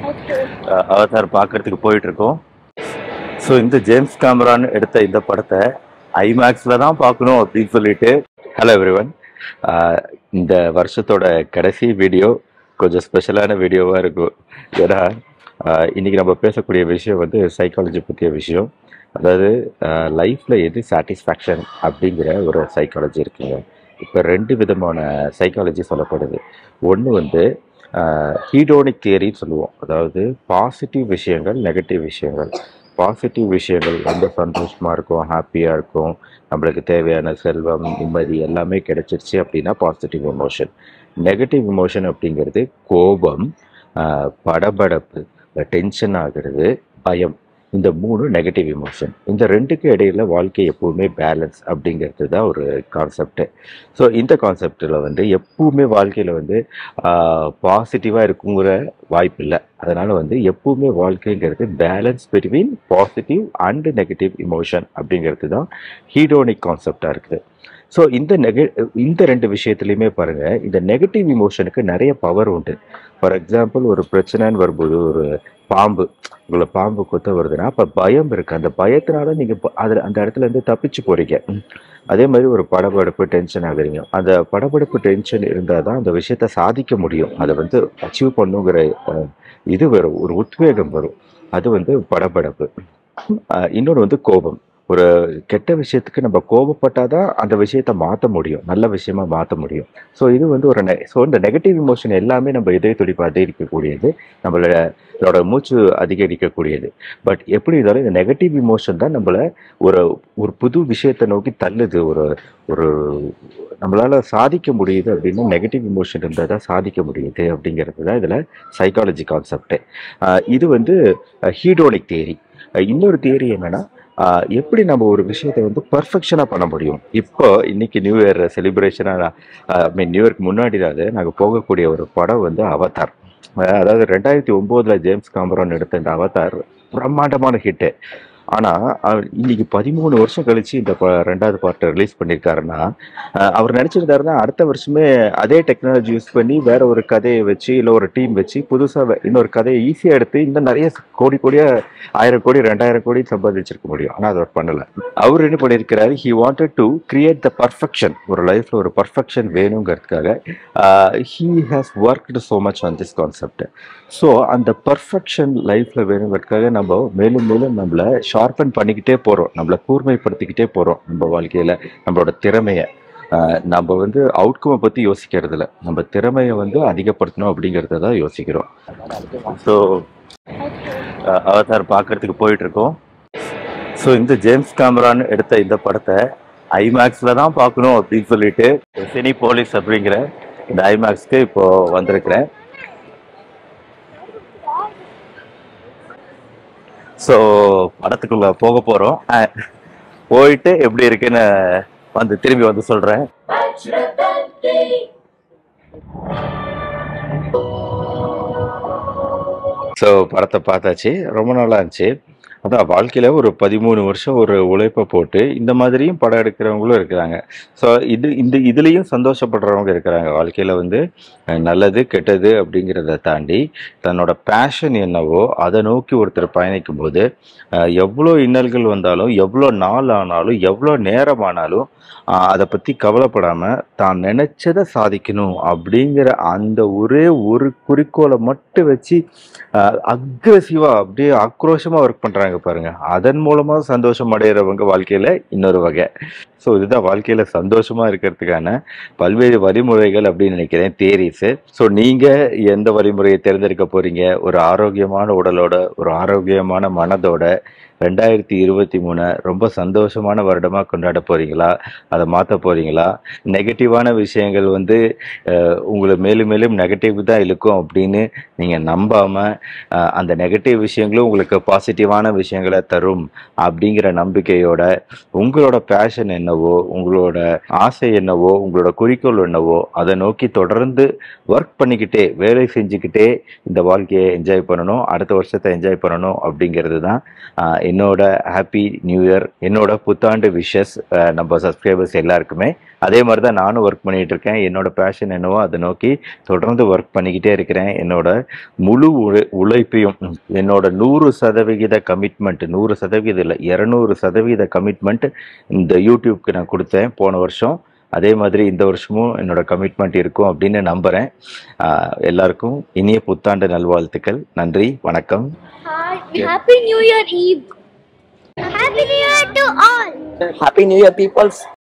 Avatar பார்க்கறதுக்கு போயிட்டு இருக்கோம் ஸோ இந்த ஜேம்ஸ் கேமரான் எடுத்த இந்த படத்தை ஐமேக்ஸில் தான் பார்க்கணும் அப்படின்னு சொல்லிட்டு ஹலோ எவ்ரிவன் இந்த வருஷத்தோட கடைசி வீடியோ கொஞ்சம் ஸ்பெஷலான வீடியோவாக இருக்கும் ஏன்னா ஆஹ் இன்னைக்கு நம்ம பேசக்கூடிய விஷயம் வந்து சைக்காலஜி பற்றிய விஷயம் அதாவது லைஃப்பில் எது சாட்டிஸ்ஃபேக்ஷன் அப்படிங்கிற ஒரு சைக்காலஜி இருக்குங்க இப்போ ரெண்டு விதமான சைக்காலஜி சொல்லப்படுது ஒன்று வந்து ஹீடோனிக் தியரின்னு சொல்லுவோம் அதாவது பாசிட்டிவ் விஷயங்கள் நெகட்டிவ் விஷயங்கள் பாசிட்டிவ் விஷயங்கள் ரொம்ப சந்தோஷமாக இருக்கும் ஹாப்பியாக இருக்கும் நம்மளுக்கு தேவையான செல்வம் நிம்மதி எல்லாமே கிடைச்சிருச்சு அப்படின்னா பாசிட்டிவ் எமோஷன் நெகட்டிவ் எமோஷன் அப்படிங்கிறது கோபம் ஆஹ் படபடப்பு டென்ஷன் ஆகிறது பயம் இந்த மூணு நெகட்டிவ் எமோஷன் இந்த ரெண்டுக்கு இடையில வாழ்க்கை எப்பவுமே பேலன்ஸ் அப்படிங்கிறது தான் ஒரு கான்செப்ட் ஸோ இந்த கான்செப்டில் வந்து எப்பவுமே வாழ்க்கையில் வந்து பாசிட்டிவாக இருக்குங்கிற வாய்ப்பு இல்லை அதனால வந்து எப்பவுமே வாழ்க்கைங்கிறது balance between positive and negative emotion அப்படிங்கிறது தான் ஹீடோனிக் கான்செப்டாக இருக்குது ஸோ இந்த நெக இந்த ரெண்டு விஷயத்துலையுமே பாருங்க இந்த நெகட்டிவ் இமோஷனுக்கு நிறைய பவர் உண்டு ஃபார் எக்ஸாம்பிள் ஒரு பிரச்சனைன்னு வரும்போது ஒரு பாம்பு உங்களை பாம்பு கொத்த வருதுன்னா அப்போ பயம் இருக்கு அந்த பயத்தினால நீங்கள் அதில் அந்த இடத்துல இருந்து தப்பிச்சு போறீங்க அதே மாதிரி ஒரு படபடப்பு டென்ஷன் ஆகுறீங்க அந்த படபடப்பு டென்ஷன் இருந்தால் தான் அந்த விஷயத்த சாதிக்க முடியும் அதை வந்து அச்சீவ் பண்ணுங்கிற அஹ், இது வரும் ஒரு உத்வேகம் வரும் அது வந்து படபடப்பு அஹ், இன்னொன்று வந்து கோபம் ஒரு கெட்ட விஷயத்துக்கு நம்ம கோபப்பட்டாதான் அந்த விஷயத்த மாற்ற முடியும் நல்ல விஷயமா மாற்ற முடியும் ஸோ இது வந்து ஒரு ஸோ இந்த நெகட்டிவ் இமோஷன் எல்லாமே நம்ம இதய துடிப்பு அதிகரிக்கக்கூடியது நம்மளோட மூச்சு அதிகரிக்கக்கூடியது பட் எப்படி இருந்தாலும் இந்த நெகட்டிவ் இமோஷன் தான் நம்மள ஒரு ஒரு புது விஷயத்தை நோக்கி தள்ளுது ஒரு ஒரு நம்மளால சாதிக்க முடியுது அப்படின்னா நெகட்டிவ் இமோஷன் இருந்தால் தான் சாதிக்க முடியுது அப்படிங்கிறது தான் இதில் சைக்காலஜி கான்செப்ட் இது வந்து ஹீடோனிக் தியரி இன்னொரு தியரி என்னன்னா ஆஹ் எப்படி நம்ம ஒரு விஷயத்தை வந்து பர்ஃபெக்ஷனாக பண்ண முடியும் இப்போ இன்னைக்கு நியூ இயர் செலிப்ரேஷனாக ஐ மீன் நியூ இயர்க்கு முன்னாடி தான் நாங்கள் போகக்கூடிய ஒரு படம் வந்து அவதார் அஹ் அதாவது ரெண்டாயிரத்தி ஒம்போதில் ஜேம்ஸ் காமரான் எடுத்த இந்த அவதார் பிரம்மாண்டமான ஹிட்டு ஆனால் இன்னைக்கு பதிமூணு வருஷம் கழிச்சு இந்த ப- ரெண்டாவது பார்ட்டை ரிலீஸ் பண்ணியிருக்காருன்னா அஹ் அவர் நினச்சிருந்தாருன்னா அடுத்த வருஷமே அதே டெக்னாலஜி யூஸ் பண்ணி வேற ஒரு கதையை வச்சு இல்லை ஒரு டீம் வச்சு புதுசாக இன்னொரு கதையை ஈஸியாக எடுத்து இன்னும் நிறைய கோடி கோடியாக ஆயிரம் கோடி ரெண்டாயிரம் கோடி சம்பாதிச்சிருக்க முடியும் ஆனால் அதை அவர் பண்ணல அவர் என்ன பண்ணியிருக்கிறாரு he wanted to create the perfection ஒரு லைஃப்ல ஒரு பர்ஃபெக்ஷன் வேணுங்கிறதுக்காக he has worked so much on this concept so அந்த பர்ஃபெக்ஷன் லைஃப்ல வேணுங்கிறதுக்காக நம்ம மேலும் மேலும் நம்மளை ஷார்பன் பண்ணிக்கிட்டே போறோம் நம்மளை கூர்மைப்படுத்திக்கிட்டே போறோம் நம்ம வாழ்க்கையில நம்மளோட திறமையை ஆஹ் நம்ம வந்து அவுட்கமை பத்தி யோசிக்கிறது இல்ல நம்ம திறமையை வந்து அதிகப்படுத்தணும் அப்படிங்கிறத தான் யோசிக்கிறோம் ஸோ அவதார் பார்க்கறதுக்கு போயிட்டு இருக்கோம் ஸோ இந்த ஜேம்ஸ் கேமரான் எடுத்த இந்த படத்தை ஐமேக்ஸில் தான் பார்க்கணும் அப்படின்னு சொல்லிட்டு சினி போலீஸ் அப்படிங்கிற இந்த ஐமேக்ஸ்க்கு இப்போ வந்திருக்கிறேன் ஸோ படத்துக்குள்ள போக போகிறோம் போயிட்டு எப்படி இருக்குன்னு வந்து திரும்பி வந்து சொல்கிறேன் ஸோ படத்தை பார்த்தாச்சு ரொம்ப நல்லா இருந்துச்சு அதான் வாழ்க்கையில் ஒரு பதிமூணு வருஷம் ஒரு உழைப்பை போட்டு இந்த மாதிரியும் படம் எடுக்கிறவங்களும் இருக்கிறாங்க ஸோ இது இந்த இதுலேயும் சந்தோஷப்படுறவங்க இருக்கிறாங்க வாழ்க்கையில் வந்து அஹ், நல்லது கெட்டது அப்படிங்கிறத தாண்டி தன்னோட பேஷன் என்னவோ அதை நோக்கி ஒருத்தர் பயணிக்கும் போது அஹ், எவ்வளோ இன்னல்கள் வந்தாலும் எவ்வளோ நாள் ஆனாலும் எவ்வளோ நேரம் ஆனாலும் அஹ், அதை பற்றி கவலைப்படாமல் தான் நினைச்சதை சாதிக்கணும் அப்படிங்கிற அந்த ஒரே ஒரு குறிக்கோளை மட்டும் வச்சு அக்ரெசிவா அப்படியே ஆக்ரோஷமா ஒர்க் பண்றாங்க பாருங்க அதன் மூலமா சந்தோஷம் அடையிறவங்க வாழ்க்கையில இன்னொரு வகை ஸோ இதுதான் வாழ்க்கையில சந்தோஷமா இருக்கிறதுக்கான பல்வேறு வழிமுறைகள் அப்படின்னு நினைக்கிறேன் தேரிஸ் ஸோ நீங்க எந்த வழிமுறையை தேர்ந்தெடுக்க போறீங்க ஒரு ஆரோக்கியமான உடலோட ஒரு ஆரோக்கியமான மனதோட ரெண்டாயிரத்தி இருபத்தி மூணு ரொம்ப சந்தோஷமான வருடமா கொண்டாட போறீங்களா அதை மாற்ற போறீங்களா நெகட்டிவான விஷயங்கள் வந்து அஹ், உங்களை மேலும் மேலும் நெகட்டிவ் தான் இழுக்கும் அப்படின்னு நீங்க நம்பாம அஹ், அந்த நெகட்டிவ் விஷயங்களும் உங்களுக்கு பாசிட்டிவான விஷயங்களை தரும் அப்படிங்கிற நம்பிக்கையோட உங்களோட பேஷன் என்னவோ உங்களோட ஆசை என்னவோ உங்களோட குறிக்கோள் என்னவோ அதை நோக்கி தொடர்ந்து ஒர்க் பண்ணிக்கிட்டே வேலை செஞ்சுக்கிட்டே இந்த வாழ்க்கையை என்ஜாய் பண்ணணும் அடுத்த வருஷத்தை என்ஜாய் பண்ணணும் அப்படிங்கிறது தான் ஆஹ், என்னோட ஹாப்பி நியூ இயர் என்னோட புத்தாண்டு விஷஸ் நம்ம சப்ஸ்கிரைபர்ஸ் எல்லாருக்குமே அதே மாதிரி தான் நானும் ஒர்க் பண்ணிட்டு இருக்கேன் என்னோட பேஷன் என்னவோ அதை நோக்கி தொடர்ந்து ஒர்க் பண்ணிக்கிட்டே இருக்கிறேன் என்னோட முழு உழை- உழைப்பையும் என்னோட நூறு சதவிகித கமிட்மெண்ட் நூறு சதவீதம் இல்லை இரநூறு சதவீத கமிட்மெண்ட் இந்த யூடியூப்க்கு நான் கொடுத்தேன் போன வருஷம் அதே மாதிரி இந்த வருஷமும் என்னோட கமிட்மெண்ட் இருக்கும் அப்படின்னு நம்புகிறேன் எல்லாருக்கும் இனிய புத்தாண்டு நல்வாழ்த்துக்கள் நன்றி வணக்கம் Hi, Happy New Year Eve. Happy New Year to all. Happy New Year, peoples.